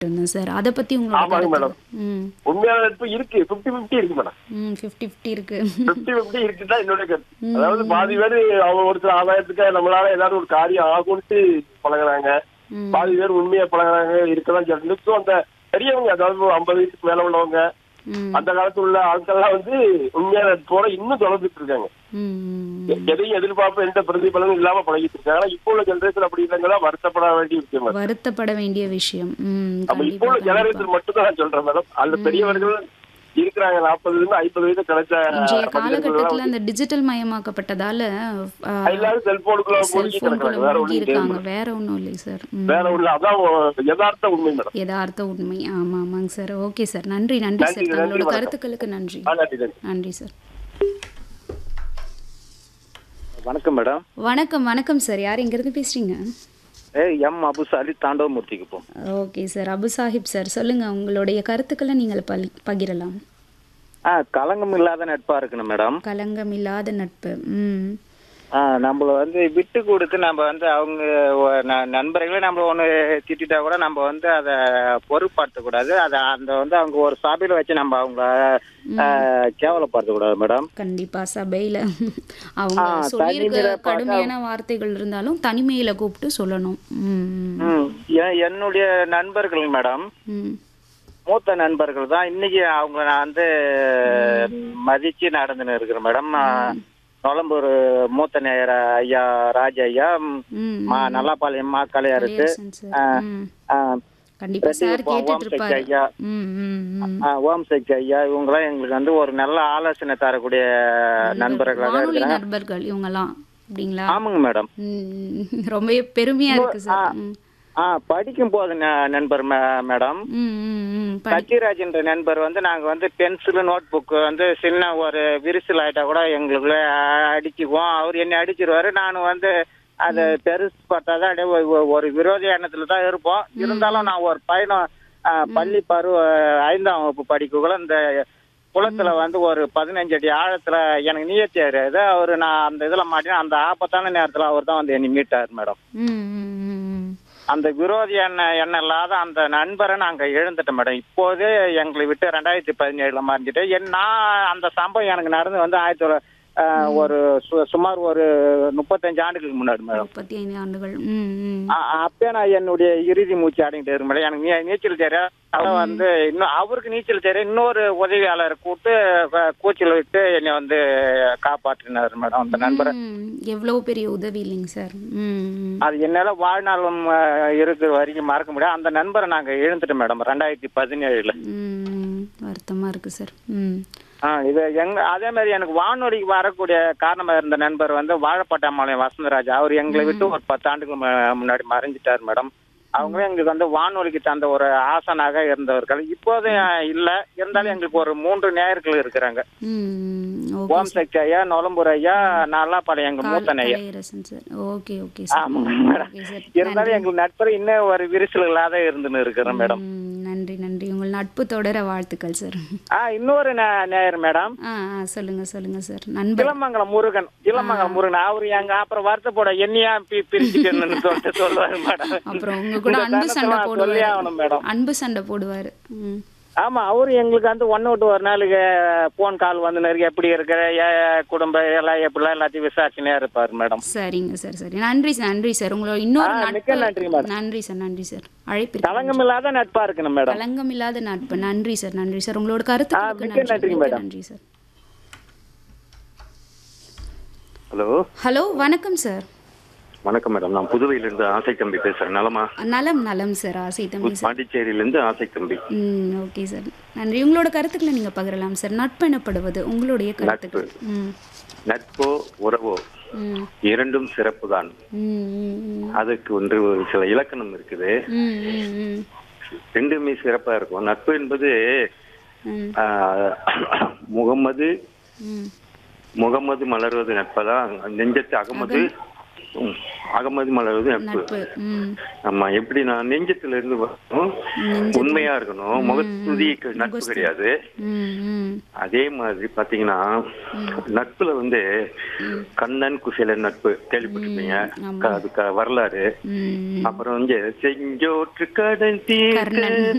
இருந்தேன் சார் அதை பத்தி உங்களோட ஆமாங்க கருத்து மேடம். ம் உண்மையான நட்பு இருக்கு பிப்டி பிப்டி இருக்கு மேடம் ம் ஃபிஃப்டி ஃபிஃப்டி இருக்கு பிப்டி பிப்டி இருக்குதான் என்னோட கருத்து அதாவது பாதி பேர் அவங்க ஒரு சில ஆதாயத்துக்கு நம்மளால ஏதாவது ஒரு காரியம் ஆகும்ட்டு பழகுறாங்க ம். பாதி பேர் உண்மையா பழகுறாங்க இருக்கலாம் சொல்லிட்டு அந்த பெரியவங்க அதாவது ஐம்பது வயசுக்கு மேல உள்ளவங்க ம் அந்த காலத்துல உள்ள ஆட்கள்லாம் வந்து உண்மையான நட்போட இன்னும் தொடர்ந்துட்டு இருக்காங்க ம், ம் எ- எதையும் எதிர்பார்ப்பு எந்த பிரதிபலனும் இல்லாம பழகிட்டு இருக்காங்க ஆனா இப்போ உள்ள ஜெனரேஷன் அப்படி இல்லைங்களா வருத்தப்பட வேண்டிய விஷயம் அது. வருத்தப்பட வேண்டிய விஷயம் ம் நம்ம இப்போ கண்டிப்பா உள்ள கண்டிப்பா ஜெனரேஷன் மட்டும் தான் நான் சொல்றேன் மேடம் அந்த பெரியவர்கள் இருக்கிறாங்க நாற்பதுல இருந்து ஐம்பது வயசு கிடைச்ச இன்றைய மனிதர்கள் காலகட்டத்துல அந்த டிஜிட்டல் மயமாக்கப்பட்டதால ஆ, எல்லாரும் செல்போனுக்குள்ள மூழ்கி செல்போனுக்குள்ள கிடக்குறாங்க வேற மூழ்கி ஒண்ணும் இருக்காங்க வேற ஒண்ணும் இல்லை சார் ம் வேற ஒண்ணு அதான் யதார்த்த உண்மை மேடம் யதார்த்த உண்மை ஆமா ஆமாங்க சார் ஓகே சார் நன்றி நன்றி நன்றி, சார் நன்றி, தங்களோட வணக்கம். கருத்துக்களுக்கு நன்றி ஆ, நன்றி நன்றி நன்றி சார் வணக்கம் மேடம் வணக்கம் வணக்கம் சார் யார் இங்கிருந்து பேசுறீங்க ஏ எம் அபுசாலி தாண்டவமூர்த்திக்கு போ okay sir Abu Sahib sir சொல்லுங்க உங்களுடைய கருத்துக்களை நீங்கள் பலி- பகிரலாம் ஆ களங்கம் இல்லாத நட்பா இருக்கணும் மேடம் கலங்கம் இல்லாத நட்பு ம் ஆ நம்மள வந்து விட்டு கொடுத்து நம்ம வந்து அவங்க ஒ- ந- நண்பர்களே நம்ம ஒன்று திட்டிட்டா கூட நம்ம வந்து அதை பொருட்படுத்தக்கூடாது அதை அந்த வந்து அவங்க ஒரு சபையில வச்சு நம்ம அவங்கள ஆ, கேவலப்படுத்தக்கூடாது மேடம் கண்டிப்பா சபையில அவங்க ஆ, சொல்லியிருக்க தனிமையில பார்த்தா- கடுமையான வார்த்தைகள் இருந்தாலும் தனிமையில கூப்பிட்டு சொல்லணும் ம் ம் எ- என்னுடைய நண்பர்கள் மேடம் ம் மூத்த நண்பர்கள் தான் இன்னைக்கு அவங்கள நான் வந்து மதிச்சு நடந்துன்னு இருக்கிறேன் மேடம் நொலம்பூர் மூத்த நேயர் ஐயா ராஜ ஐயா ம், ம் மா நல்லாப்பாளையம் மா கலையரசு கலையரசன் சார் ம் ஆ, கண்டிப்பா ரெட்டி சார் ஓம் கேட்டுட்டு சக்தி இருப்பாரு ஐயா ம் ம் ம் ஆ, ஓம் சக்தி ஐயா இவங்கெல்லாம் எங்களுக்கு வந்து ஒரு நல்ல ஆலோசனை தரக்கூடிய நண்பர்களாக தான் வானொலி இருக்கிறேன் நண்பர்கள் இவங்கெல்லாம் அப்படிங்களா ஆமாங்க மேடம் ம் ரொம்பவே பெருமையா இருக்கு சார் ம் ஆ படிக்கும் போது ந- நண்பர் மே- மேடம் ம் ம் ம் படி- சத்யராஜ்ன்ற நண்பர் வந்து நாங்க வந்து பென்சில் நோட் புக் வந்து சின்ன ஒரு விரிசல் ஆயிட்டா கூட எங்களுக்குள்ள அடிச்சுக்குவோம் அவர் என்னை அடிச்சிருவாரு நான் வந்து அது பெருசு பார்த்தாதான் அப்படியே ஒரு- ஒரு- ஒரு விரோத எண்ணத்துல தான் இருப்போம் இருந்தாலும் நான் ஒரு பையனும் ஆ, பள்ளி பருவ ஐந்தாம் வகுப்பு படிக்கக்குள்ள இந்த குளத்துல வந்து ஒரு பதினஞ்சு அடி ஆழத்துல எனக்கு நீச்சல் தெரியாது அவரு நான் அந்த இதுல மாட்டினா அந்த ஆபத்தான நேரத்துல அவர் தான் வந்து என்னை மீட்டார் மேடம் ம் ம் ம் ம் அந்த விரோதி எண்ணெய் எண்ணெய் இல்லாத அந்த நண்பரை நாங்க இழந்துட்டோம் மேடம் இப்போதே எங்களை விட்டு ரெண்டாயிரத்தி பதினேழுல மறைஞ்சிட்டு என் நான் அந்த சம்பவம் எனக்கு நடந்து வந்து ஆயிரத்தி தொள்ளாயிரத்தி ஆஹ், ஒரு சு- சுமார் ஒரு முப்பத்தஞ்சு ஆண்டுகளுக்கு முன்னாடி மேடம் முப்பத்தி ஐந்து ஆண்டுகள் ம் ம் அ- அப்பயே நான் என்னுடைய இறுதி மூச்சு அடங்கிட்டு இருக்கு மேடம் எனக்கு நீ- நீச்சல் தெரியும் அவன் வந்து இன்னும் அவருக்கு நீச்சல் தெரியும் இன்னொரு உதவியாளரை கூப்பிட்டு க- கூச்சல் விட்டு என்னை வந்து காப்பாற்றினார் மேடம் அந்த நண்பரை ம், எவ்வளவு பெரிய உதவி இல்லைங்க சார் ம் ம். அது என்னால வாழ்நாளும் அஹ், இருக்கிற வரைக்கும் மறக்க முடியாது அந்த நண்பரை நாங்க இழந்துட்டோம் மேடம் ரெண்டாயிரத்தி பதினேழுல ம் வருத்தமா இருக்கு சார் ம் ஆ இது எங்க அதே மாதிரி எனக்கு வானொலிக்கு வரக்கூடிய காரணமா இருந்த நண்பர் வந்து வாழப்பட்டாம்பாளையம் வசந்தராஜ் அவர் எங்களை விட்டு ஒரு பத்து ஆண்டுக்கு மு- முன்னாடி மறைஞ்சிட்டார் மேடம் அவங்களும் எங்களுக்கு வந்து வானொலிக்கு தந்த ஒரு ஆசனாக இருந்தவர்கள் இப்போது இல்ல இருந்தாலும் எங்களுக்கு ஒரு மூன்று நேயர்கள் இருக்கிறாங்க ம் ஓகே ஓம் சக்தி ஐயா நொலம்பூர் ஐயா நல்லாப்பாளையம் எங்க மூத்த நேயர் Kalaiyarasan sir okay okay sir ஆமாங்க மேடம் ஓகே சார் இருந்தாலும் எங்களுக்கு நட்பர் இன்னும் ஒரு விரிசல் இல்லாத இருந்துன்னு இருக்கிறேன் மேடம் ம், நன்றி நன்றி உங்கள் நட்பு தொடர வாழ்த்துக்கள் சார் ஆ இன்னொரு நே- நேயர் மேடம் ஆ ஆ சொல்லுங்க சொல்லுங்க சார் நண்பர் இளமங்கலம் முருகன் இளமங்கலம் முருகன் அவரு எங்க அப்புறம் வருத்தப்பட என்னையா பி- பிரிச்சுக்கணும்னு சொல்லிட்டு சொல்லுவாரு மேடம் அப்புறம் உங்க கூட இந்த அன்பு சண்டை தருணத்துல நான் சொல்லியே ஆகணும் போடுவாரு மேடம் அன்பு சண்டை போடுவாரு ம் ஆமா அவரு எங்களுக்கு வந்து ஒன்னு விட்டு ஒரு நாளுக்கு போன் கால் வந்து நிறைய எப்படி இருக்கிற ஏ- குடும்பம் எல்லாம் எப்படிலாம் எல்லாத்தையும் விசாரிச்சுனே இருப்பாரு மேடம் சரிங்க சார் சரி நன்றி சார் நன்றி சார் உங்களோட இன்னொரு ஆ, மிக்க நட்பு நன்றி மேடம். நன்றி சார் நன்றி சார் அழைப்பிற்கு களங்கம் இல்லாத நட்பா இருக்கணும் மேடம் களங்கம் இல்லாத நட்பு நன்றி சார் நன்றி சார் உங்களோட கருத்துக்களுக்கு மிக்க நன்றி நன்றிங்க மிக்க மேடம். நன்றி சார் ஹலோ ஹலோ வணக்கம் சார் வணக்கம் மேடம் நான் புதுவையிலிருந்து ஆசை தம்பி பேசுறேன் நலமா நலம் நலம் சார் ஆசை தம்பி சார் பாண்டிச்சேரியிலிருந்து ஆசை தம்பி ம் ஓகே சார் நன்றி உங்களோட கருத்துக்களை நீங்க பகிரலாம் சார் நட்பு எனப்படுவது உங்களுடைய கருத்துக்கள் ம் நட்போ உறவோ ம் இரண்டும் சிறப்புதான் ம் ம் அதுக்கு ஒன்று ஒரு சில இலக்கணம் இருக்குது ம் ம் ம் ரெண்டுமே சிறப்பா இருக்கும் நட்பு என்பது ம் ஆஹ், முகம்மது ம் முகம்மது மலர்வது நட்பதா நெஞ்சத்து அகமது ம், அகமதி மலர்வது நட்பு நட்பு ம் ஆமா எப்படி நான் நெஞ்சத்துல இருந்து வரணும் உண்மையா இருக்கணும் முகஸ்துதி நட்பு கிடையாது ம் ம் அதே மாதிரி பாத்தீங்கன்னா நட்புல வந்து கண்ணன் குசேலன் நட்பு கேள்விப்பட்டிருப்பீங்க க- அது க- வரலாறு ம் அப்புறம் வந்து செஞ்சோற்று கடல் தீர்க்க கர்ணன்